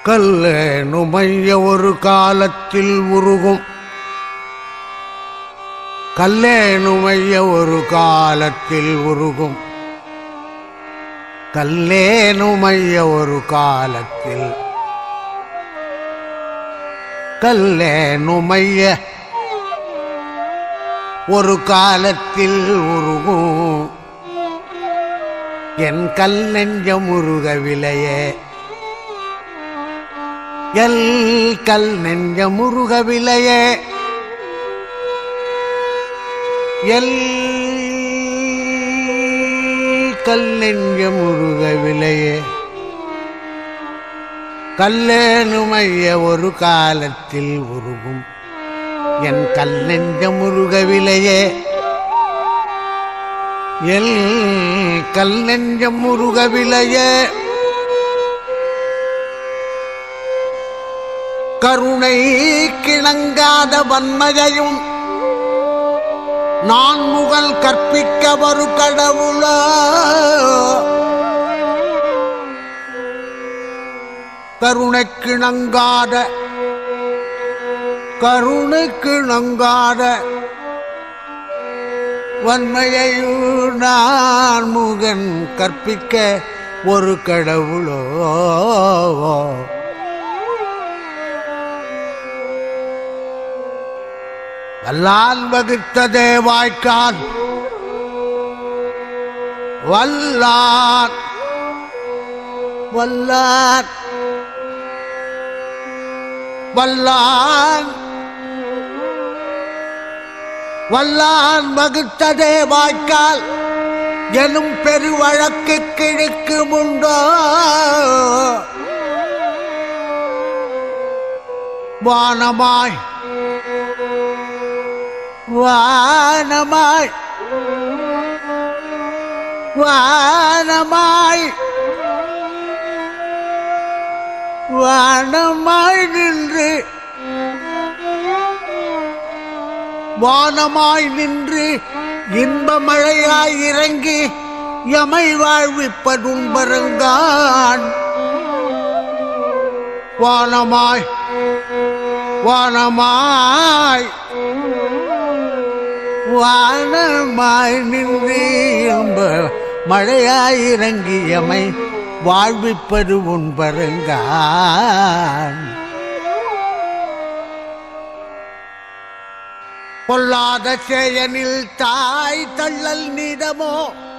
கல்லேனுமைய ஒரு காலத்தில் உருகும் கல்லேனுமைய ஒரு காலத்தில் உருகும் கல்லேனுமைய ஒரு காலத்தில் கல்லேனுமைய ஒரு காலத்தில் உருகும் என் கல் நெஞ்சம் உருகவில்லையே எல் கல் நெஞ்சம் உருகவில்லையே எல் கல் நெஞ்சம் உருகவில்லையே கல்லேனுமைய ஒரு காலத்தில் உருகும் என் கல் நெஞ்சம் உருகவில்லையே எல் கல் நெஞ்சம் உருகவில்லையே கருணை கிணங்காத வன்மையையும் நான் முகல் கற்பிக்க வரு கடவுளோ கருணைக்கிணங்காத கருணைக்கிணங்காத வன்மையையும் நான் முகன் கற்பிக்க ஒரு கடவுளோ வல்லான் வகுத்ததே வாய்க்கான் வல்லான் வல்லான் வல்லான் வல்லான் வகுத்ததே வாய்க்கால் எனும் பெருவழக்கு கிழக்கு உண்டோ வானமாய் வானமாய் வானமாய் வானமாய் நின்று வானமாய் நின்று இன்ப மழையாய் இறங்கி எமை வாழ்விப்பதும்பருங்கான் வானமாய் வானமாய் வானமாய் நின்று இன்ப மழையாய் இறங்கியமை வாழ்விப்பது உன்பருங்கான் பொல்லாத செயனில் தாய் தள்ளல் நீதமோ